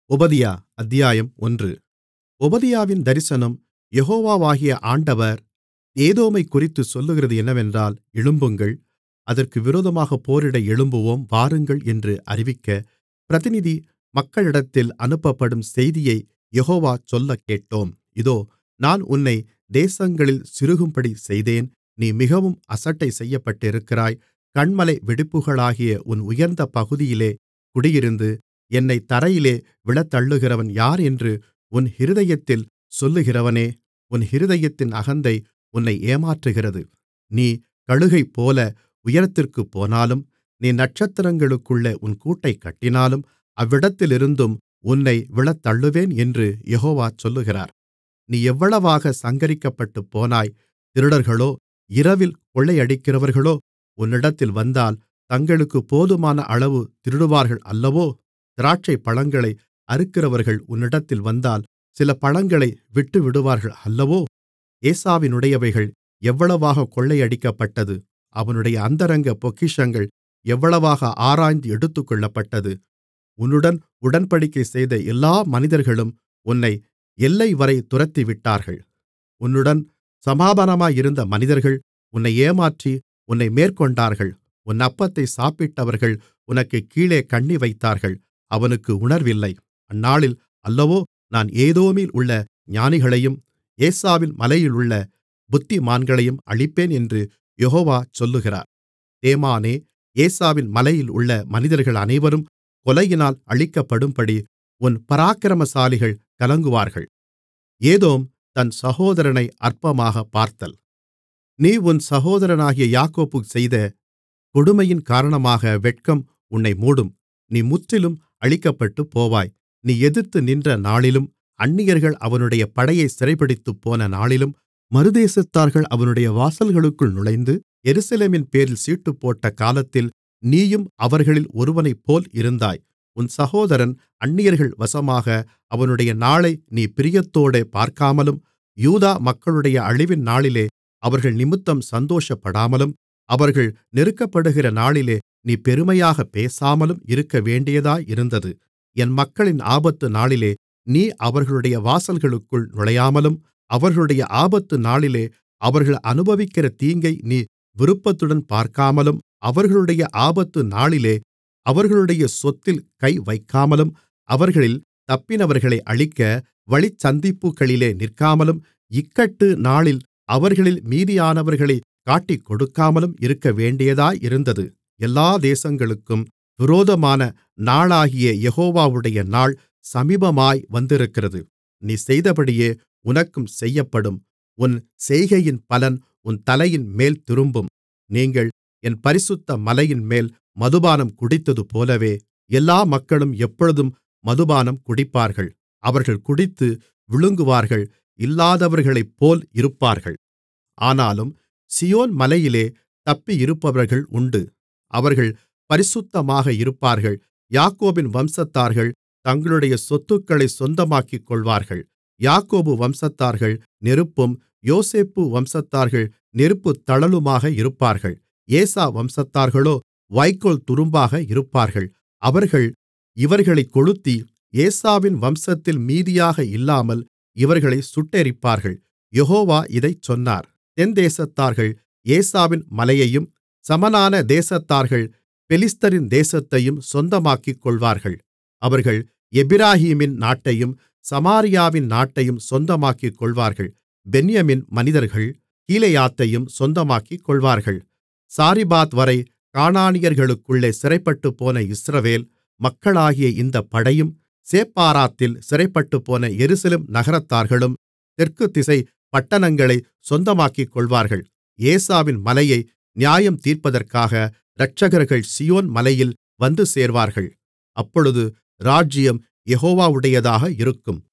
ஒபதியா அத்தியாயம் ஒன்று ஒபதியாவின் தரிசனம் யெகோவாகிய ஆண்டவர் ஏதோமைக்குறித்துச் சொல்லுகிறது என்னவென்றால் எழும்புங்கள் அதற்கு விரோதமாகப் போரிட எழும்புவோம் வாருங்கள் என்று அறிவிக்க பிரதிநிதி மக்களிடத்தில் அனுப்பப்படும் செய்தியைக் யெகோவா சொல்லக்கேட்டோம் இதோ நான் உன்னை தேசங்களில் சிறுகும்படி செய்தேன் நீ மிகவும் அசட்டை செய்யப்பட்டிருக்கிறாய் கன்மலை வெடிப்புகளாகிய உன் உயர்ந்த பகுதியிலே குடியிருந்து என்னைத் தரையிலே விழத்தள்ளுகிறவன் யார் என்று உன் இருதயத்தில் சொல்லுகிறவனே உன் இருதயத்தின் அகந்தை உன்னை ஏமாற்றுகிறது நீ கழுகைப்போல உயரத்திற்குப் போனாலும் நீ நட்சத்திரங்களுக்குள்ளே உன் கூட்டைக் கட்டினாலும் அவ்விடத்திலிருந்தும் உன்னை விழத்தள்ளுவேன் என்று யெகோவா சொல்லுகிறார் நீ எவ்வளவாக சங்கரிக்கப்பட்டுப்போனாய் திருடர்களோ இரவில் கொள்ளையடிக்கிறவர்களோ உன்னிடத்தில் வந்தால் தங்களுக்குப் போதுமான அளவு திருடுவார்கள் அல்லவோ திராட்சைப்பழங்களை அறுக்கிறவர்கள் உன்னிடத்தில் வந்தால் சில பழங்களை விட்டுவிடுவார்கள் அல்லவோ ஏசாவினுடையவைகள் எவ்வளவாகக் கொள்ளையடிக்கப்பட்டது அவனுடைய அந்தரங்க பொக்கிஷங்கள் எவ்வளவாக ஆராய்ந்து எடுத்துக்கொள்ளப்பட்டது உன்னுடன் உடன்படிக்கைசெய்த எல்லா மனிதர்களும் உன்னை எல்லைவரை துரத்திவிட்டார்கள் உன்னுடன் சமாதானமாயிருந்த மனிதர்கள் உன்னை ஏமாற்றி உன்னை மேற்கொண்டார்கள் உன் அப்பத்தை சாப்பிட்டவர்கள் உனக்குக் கீழே கண்ணிவைத்தார்கள் அவனுக்கு உணர்வில்லை அந்நாளில் அல்லவோ நான் ஏதோமில் உள்ள ஞானிகளையும் ஏசாவின் மலையிலுள்ள புத்திமான்களையும் அழிப்பேன் என்று யெகோவா சொல்லுகிறார் தேமானே ஏசாவின் மலையில் உள்ள மனிதர்கள் அனைவரும் கொலையினால் அழிக்கப்படும்படி உன் பராக்கிரமசாலிகள் கலங்குவார்கள் ஏதோம் தன் சகோதரனை அற்பமாகப் பார்த்தல் நீ உன் சகோதரனாகிய யாக்கோபுக்குச் செய்த கொடுமையின் காரணமாக வெட்கம் உன்னை மூடும் நீ முற்றிலும் அழிக்கப்பட்டுப்போவாய் நீ எதிர்த்து நின்ற நாளிலும் அந்நியர்கள் அவனுடைய படையைச் சிறைபிடித்துப்போன நாளிலும் மறுதேசத்தார்கள் அவனுடைய வாசல்களுக்குள் நுழைந்து எருசலேமின்பேரில் சீட்டுப்போட்ட காலத்தில் நீயும் அவர்களில் ஒருவனைப்போல் இருந்தாய் உன் சகோதரன் அந்நியர்கள் வசமாக அவனுடைய நாளை நீ பிரியத்தோடே பார்க்காமலும் யூதா மக்களுடைய அழிவின் நாளிலே அவர்கள் நிமித்தம் சந்தோஷப்படாமலும் அவர்கள் நெருக்கப்படுகிற நாளிலே நீ பெருமையாகப் பேசாமலும் இருக்கவேண்டியதாயிருந்தது என் மக்களின் ஆபத்து நாளிலே நீ அவர்களுடைய வாசல்களுக்குள் நுழையாமலும் அவர்களுடைய ஆபத்து நாளிலே அவர்கள் அனுபவிக்கிற தீங்கை நீ விருப்பத்துடன் பார்க்காமலும் அவர்களுடைய ஆபத்து நாளிலே அவர்களுடைய சொத்தில் கை வைக்காமலும் அவர்களில் தப்பினவர்களை அழிக்க வழிச்சந்திப்புகளிலே நிற்காமலும் இக்கட்டு நாளில் அவர்களில் மீதியானவர்களைக் காட்டிக்கொடுக்காமலும் இருக்கவேண்டியதாயிருந்தது எல்லா தேசங்களுக்கும் விரோதமான நாளாகிய யெகோவாவுடைய நாள் சமீபமாய் வந்திருக்கிறது நீ செய்தபடியே உனக்கும் செய்யப்படும் உன் செய்கையின் பலன் உன் தலையின்மேல் திரும்பும் நீங்கள் என் பரிசுத்த மலையின்மேல் மதுபானம் குடித்ததுபோலவே எல்லா மக்களும் எப்பொழுதும் மதுபானம் குடிப்பார்கள் அவர்கள் குடித்து விழுங்குவார்கள் இல்லாதவர்களைப்போல் இருப்பார்கள் ஆனாலும் சீயோன் மலையிலே தப்பியிருப்பவர்கள் உண்டு அவர்கள் பரிசுத்தமாக இருப்பார்கள் யாக்கோபின் வம்சத்தார்கள் தங்களுடைய சொத்துக்களைச் சொந்தமாக்கிக்கொள்வார்கள் யாக்கோபு வம்சத்தார்கள் நெருப்பும் யோசேப்பு வம்சத்தார்கள் நெருப்புத்தழலுமாக இருப்பார்கள் ஏசா வம்சத்தார்களோ வைக்கோல் துரும்பாக இருப்பார்கள் அவர்கள் இவர்களைக் கொளுத்தி ஏசாவின் வம்சத்தில் மீதியாக இல்லாமல் இவர்களைச் சுட்டெரிப்பார்கள் யெகோவா இதைச் சொன்னார் தென்தேசத்தார்கள் ஏசாவின் மலையையும் சமனான தேசத்தார்கள் பெலிஸ்தரின் தேசத்தையும் சொந்தமாக்கிக்கொள்வார்கள் அவர்கள் எப்பிராயீமின் நாட்டையும் சமாரியாவின் நாட்டையும் சொந்தமாக்கிக்கொள்வார்கள் பென்யமீன் மனிதர்கள் கீலேயாத்தையும் சொந்தமாக்கிக்கொள்வார்கள் சாரிபாத் வரை கானானியர்களுக்குள்ளே சிறைப்பட்டுப்போன இஸ்ரவேல் மக்களாகிய இந்தப் படையும் சேப்பாராத்தில் சிறைப்பட்டுப்போன எருசலேம் நகரத்தார்களும் தெற்குதிசை பட்டணங்களைச் சொந்தமாக்கிக்கொள்வார்கள் ஏசாவின் மலையை நியாயம் தீர்ப்பதற்காக இரட்சகர்கள் சீயோன் மலையில் வந்து சேர்வார்கள் அப்பொழுது ராஜ்ஜியம் யெகோவாவுடையதாக இருக்கும்